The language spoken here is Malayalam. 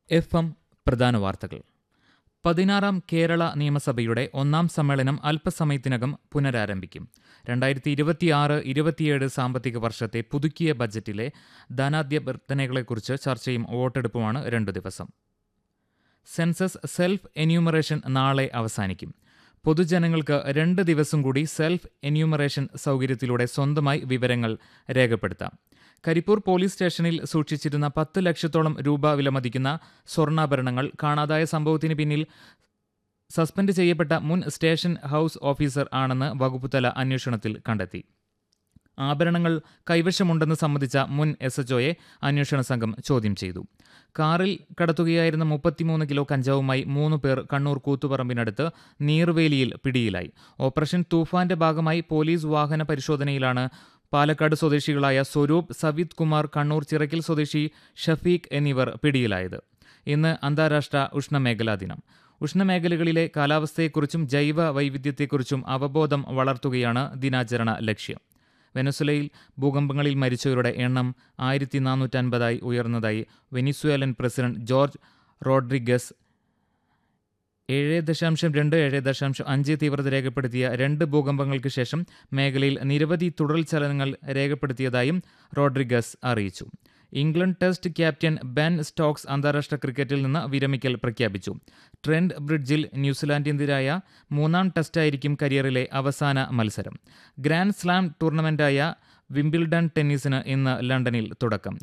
എഫ് എം പ്രധാന വാർത്തകൾ പതിനാറാം കേരള നിയമസഭയുടെ ഒന്നാം സമ്മേളനം അല്പസമയത്തിനകം പുനരാരംഭിക്കും രണ്ടായിരത്തി ഇരുപത്തിയാറ് ഇരുപത്തിയേഴ് സാമ്പത്തിക വർഷത്തെ പുതുക്കിയ ബജറ്റിലെ ധനാഭ്യർത്ഥനകളെക്കുറിച്ച് ചർച്ചയും വോട്ടെടുപ്പുമാണ് രണ്ടു ദിവസം സെൻസസ് സെൽഫ് എന്യൂമറേഷൻ നാളെ അവസാനിക്കും പൊതുജനങ്ങൾക്ക് രണ്ട് ദിവസം കൂടി സെൽഫ് എന്യൂമറേഷൻ സൗകര്യത്തിലൂടെ സ്വന്തമായി വിവരങ്ങൾ രേഖപ്പെടുത്താം കരിപ്പൂർ പോലീസ് സ്റ്റേഷനിൽ സൂക്ഷിച്ചിരുന്ന പത്ത് ലക്ഷത്തോളം രൂപ വിലമതിക്കുന്ന സ്വർണ്ണാഭരണങ്ങൾ കാണാതായ സംഭവത്തിന് പിന്നിൽ സസ്പെൻഡ് ചെയ്യപ്പെട്ട മുൻ സ്റ്റേഷൻ ഹൌസ് ഓഫീസർ ആണെന്ന് വകുപ്പുതല അന്വേഷണത്തിൽ കണ്ടെത്തി ആഭരണങ്ങൾ കൈവശമുണ്ടെന്ന് സമ്മതിച്ച മുൻ എസ് എച്ച്ഒയെ അന്വേഷണ സംഘം ചോദ്യം ചെയ്തു കാറിൽ കടത്തുകയായിരുന്ന മുപ്പത്തിമൂന്ന് കിലോ കഞ്ചാവുമായി മൂന്ന് പേർ കണ്ണൂർ കൂത്തുപറമ്പിനടുത്ത് നീർവേലിയിൽ പിടിയിലായി ഓപ്പറേഷൻ തൂഫാന്റെ ഭാഗമായി പോലീസ് വാഹന പരിശോധനയിലാണ് പാലക്കാട് സ്വദേശികളായ സ്വരൂപ് സവിത് കുമാർ കണ്ണൂർ ചിറക്കൽ സ്വദേശി ഷഫീഖ് എന്നിവർ പിടിയിലായത് ഇന്ന് അന്താരാഷ്ട്ര ഉഷ്ണമേഖലാ ദിനം ഉഷ്ണമേഖലകളിലെ കാലാവസ്ഥയെക്കുറിച്ചും ജൈവ വൈവിധ്യത്തെക്കുറിച്ചും അവബോധം വളർത്തുകയാണ് ദിനാചരണ ലക്ഷ്യം വെനസുലയിൽ ഭൂകമ്പങ്ങളിൽ മരിച്ചവരുടെ എണ്ണം ആയിരത്തി നാനൂറ്റൻപതായി ഉയർന്നതായി വെനിസ്വേലൻ പ്രസിഡന്റ് ജോർജ് റോഡ്രിഗസ് ഏഴ് ദശാംശം രണ്ട് ഏഴ് ദശാംശം അഞ്ച് തീവ്രത രേഖപ്പെടുത്തിയ രണ്ട് ഭൂകമ്പങ്ങൾക്ക് ശേഷം മേഖലയിൽ നിരവധി തുടർചലനങ്ങൾ രേഖപ്പെടുത്തിയതായും റോഡ്രിഗസ് അറിയിച്ചു England test captain Ben Stokes അന്താരാഷ്ട്ര ക്രിക്കറ്റിൽ നിന്ന് വിരമിക്കൽ പ്രഖ്യാപിച്ചു ട്രെൻഡ് ബ്രിഡ്ജിൽ ന്യൂസിലാൻഡിനെതിരായ മൂന്നാം ടെസ്റ്റായിരിക്കും കരിയറിലെ അവസാന മത്സരം ഗ്രാൻഡ് സ്ലാം ടൂർണമെന്റായ വിംബിൾഡൺ ടെന്നീസിന് ഇന്ന് ലണ്ടനിൽ തുടക്കം